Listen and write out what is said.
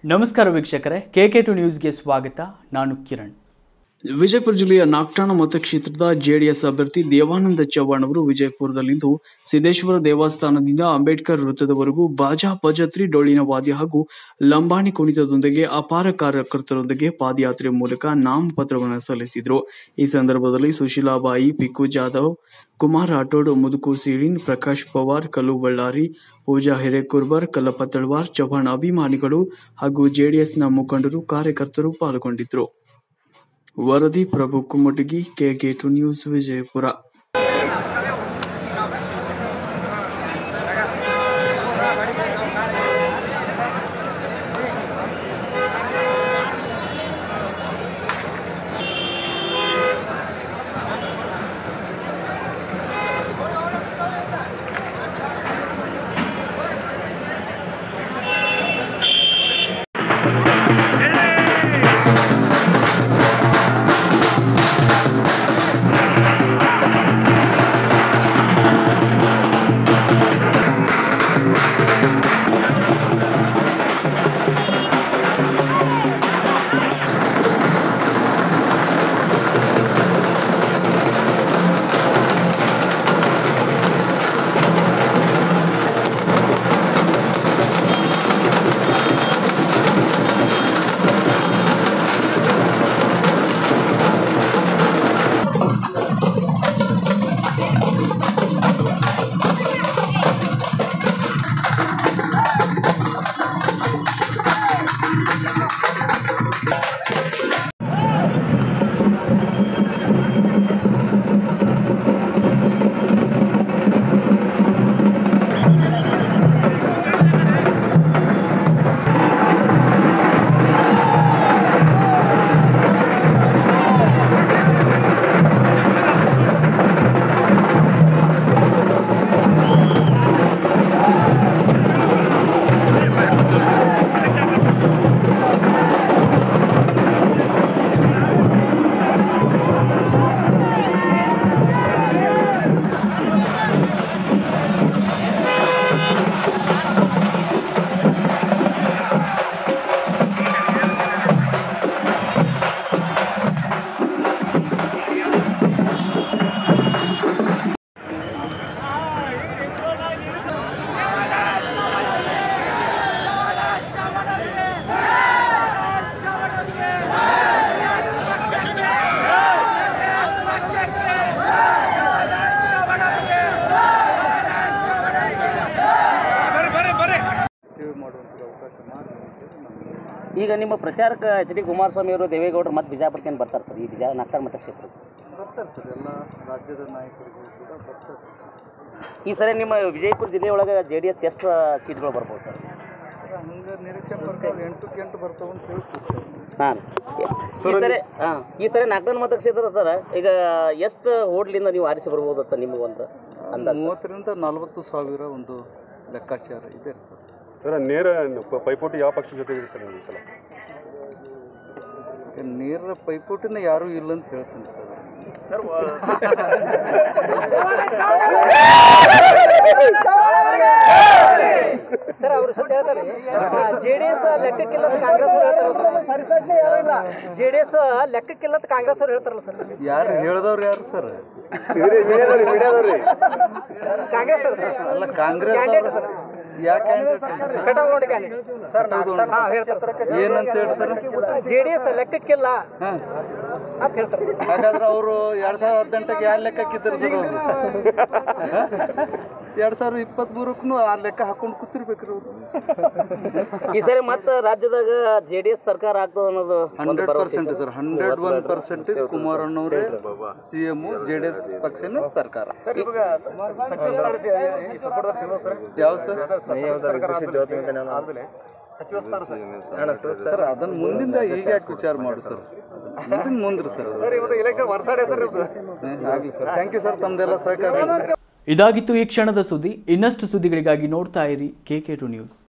ನಮಸ್ಕಾರ ವೀಕ್ಷಕರೇ K K to ನ್ಯೂಸ್ಗೆ ಸ್ವಾಗತ ನಾನು ಕಿರಣ್ ವಿಜಯಪುರ ಜಿಲ್ಲೆಯ ನಾಗ್ಟಾಣ ಮತಕ್ಷೇತ್ರದ ಜೆಡಿಎಸ್ ಅಭ್ಯರ್ಥಿ ದೇವಾನಂದ ಚವ್ಹಾಣ್ ಅವರು ವಿಜಯಪುರದಲ್ಲಿಂದು ಸಿದ್ದೇಶ್ವರ ದೇವಸ್ಥಾನದಿಂದ ಅಂಬೇಡ್ಕರ್ ವೃತ್ತದವರೆಗೂ ಬಾಜಾ ಭಜತ್ರಿ ಡೊಳ್ಳಿನ ವಾದ್ಯ ಹಾಗೂ ಲಂಬಾಣಿ ಕುಣಿತದೊಂದಿಗೆ ಅಪಾರ ಕಾರ್ಯಕರ್ತರೊಂದಿಗೆ ಪಾದಯಾತ್ರೆ ಮೂಲಕ ನಾಮಪತ್ರವನ್ನು ಸಲ್ಲಿಸಿದರು ಈ ಸಂದರ್ಭದಲ್ಲಿ ಸುಶೀಲಾಬಾಯಿ ಪಿಕ್ಕು ಜಾಧವ್ ಕುಮಾರ್ ರಾಠೋಡ್ ಮುದುಕು ಸೀಳಿನ್ ಪ್ರಕಾಶ್ ಪವಾರ್ ಕಲ್ಲು ಬಳ್ಳಾರಿ ಪೂಜಾ ಹಿರೇಕುರ್ಬರ್ ಕಲ್ಲಪ್ಪ ತಳವಾರ್ ಚವ್ಹಾಣ್ ಅಭಿಮಾನಿಗಳು ಹಾಗೂ ಜೆಡಿಎಸ್ನ ಮುಖಂಡರು ಕಾರ್ಯಕರ್ತರು ಪಾಲ್ಗೊಂಡಿದ್ದರು ವರದಿ ಪ್ರಭು ಕುಮ್ಮಟಗಿ ಕೆಗೆ ಟು ನ್ಯೂಸ್ ವಿಜಯಪುರ ಈಗ ನಿಮ್ಮ ಪ್ರಚಾರಕ್ಕೆ ಎಚ್ ಡಿ ಕುಮಾರಸ್ವಾಮಿ ಅವರು ದೇವೇಗೌಡರು ಮತ್ತೆ ಬಿಜಾಪುರಕ್ಕೆ ಏನು ಬರ್ತಾರೆ ಸರ್ ಈ ಬಿಜಾ ನಾಗ್ತಾರ ಮತಕ್ಷೇತ್ರಕ್ಕೆ ಬರ್ತಾರೆ ಸರ್ ಎಲ್ಲ ರಾಜ್ಯದ ನಾಯಕರಿಗೂ ಕೂಡ ಬರ್ತಾರೆ ಈ ಸರಿ ನಿಮ್ಮ ವಿಜಯಪುರ ಜಿಲ್ಲೆಯೊಳಗೆ ಜೆ ಡಿ ಎಸ್ ಎಷ್ಟು ಸೀಟ್ಗಳು ಬರ್ಬೋದು ಸರ್ ಹಂಗೆ ನಿರೀಕ್ಷೆ ಬರ್ತಾವೆ ಎಂಟಕ್ಕೆ ಎಂಟು ಬರ್ತಾವೆ ಅಂತ ಹೇಳ್ತೀವಿ ಸರ್ ಹಾಂ ಈ ಸರಿ ಹಾಂ ಈ ಸರಿ ನಾಗ್ತಾರ ಮತಕ್ಷೇತ್ರ ಸರ್ ಈಗ ಎಷ್ಟು ಓಡ್ಲಿಂದ ನೀವು ಆರಿಸಿ ಬರ್ಬೋದು ಅಂತ ನಿಮಗೆ ಒಂದು ಅಂದಾಜು ಮೂವತ್ತರಿಂದ ನಲವತ್ತು ಸಾವಿರ ಒಂದು ಲೆಕ್ಕಾಚಾರ ಇದೆ ಸರ್ ಸರ್ ನೇರ ಪ- ಪೈಪೋಟಿ ಯಾವ ಪಕ್ಷ ಜೊತೆ ಇದೆ ಸರ್ ಈ ಸಲ ಏನ್ ನೇರ ಪೈಪೋಟಿನ ಯಾರೂ ಇಲ್ಲ ಅಂತ ಹೇಳ್ತೀನಿ ಸರ್ ಸರ್ ಅವರು ಸತ್ಯ ಹೇಳ್ತಾರೆ ಜೆ ಡಿ ಎಸ್ ಲೆಕ್ಕಕ್ಕಿಲ್ಲದ ಕಾಂಗ್ರೆಸ್ ಜೆ ಡಿ ಎಸ್ ಲೆಕ್ಕಕ್ಕಿಲ್ಲದ ಕಾಂಗ್ರೆಸ್ ಅವ್ರು ಹೇಳ್ತಾರಲ್ಲ ಸರ್ ಯಾರು ಹೇಳ್ದವ್ರು ಯಾರು ಸರ್ ಕಾಂಗ್ರೆಸ್ ಅವ್ರು ಸರ್ ಅಲ್ಲ ಕಾಂಗ್ರೆಸ್ ಯಾ ಕ್ಯಾಂಡಿಡೇಟ್ ಕಟೌಟ್ ಸರ್ ಹಾಂ ಹೇಳ್ತಾರೆ ಸರ್ ಏನಂತ ಹೇಳಿ ಸರ್ ಜೆ ಡಿ ಎಸ್ ಲೆಕ್ಕಕ್ಕಿಲ್ಲ ಹಾಂ ಅಂತ ಹೇಳ್ತಾರೆ ಸರ್ ಹಾಗಾದ್ರೆ ಅವರು ಎರಡ್ ಸಾವಿರದ ಹದಿನೆಂಟಕ್ಕೆ ಯಾವ ಲೆಕ್ಕ ಹಾಕಿದ್ರು ಸರ್ ಅವರು ಎರಡ್ ಸಾವಿರದ ಇಪ್ಪತ್ಮೂರಕ್ಕೂ ಆ ಲೆಕ್ಕ ಹಾಕೊಂಡು ಕೂತಿರ್ಬೇಕ್ರಿ ಅವರು ಈ ಸರಿ ಮತ್ತೆ ರಾಜ್ಯದಾಗ ಜೆ ಡಿ ಎಸ್ ಸರ್ಕಾರ ಆಗ್ತದೆ ಅನ್ನೋದು ಒಂದು ಹಂಡ್ರೆಡ್ ಭರವಸೆ percent sir hundred one percentage ಕುಮಾರಣ್ಣವರೇ C M J D S ಪಕ್ಷನ ಸರ್ಕಾರ ಯಾವ ಸರ್ ಸರ್ ಅದನ್ನ ಮುಂದಿಂದ ಈಗ ಯಾಕೆ ವಿಚಾರ ಮಾಡು ಸರ್ ಮುಂದಿನ ಮುಂದ್ರಿ ಸರ್ ಆಗಲಿ ಸರ್ ಥ್ಯಾಂಕ್ ಯು ಸರ್ ತಮ್ದೆಲ್ಲ ಸಹಕಾರ ಇದಾಗಿತ್ತು ಈ ಕ್ಷಣದ ಸುದ್ದಿ ಇನ್ನಷ್ಟು ಸುದ್ದಿಗಳಿಗಾಗಿ ನೋಡ್ತಾ ಇರಿ ಕೆ ಕೆ ಟು ನ್ಯೂಸ್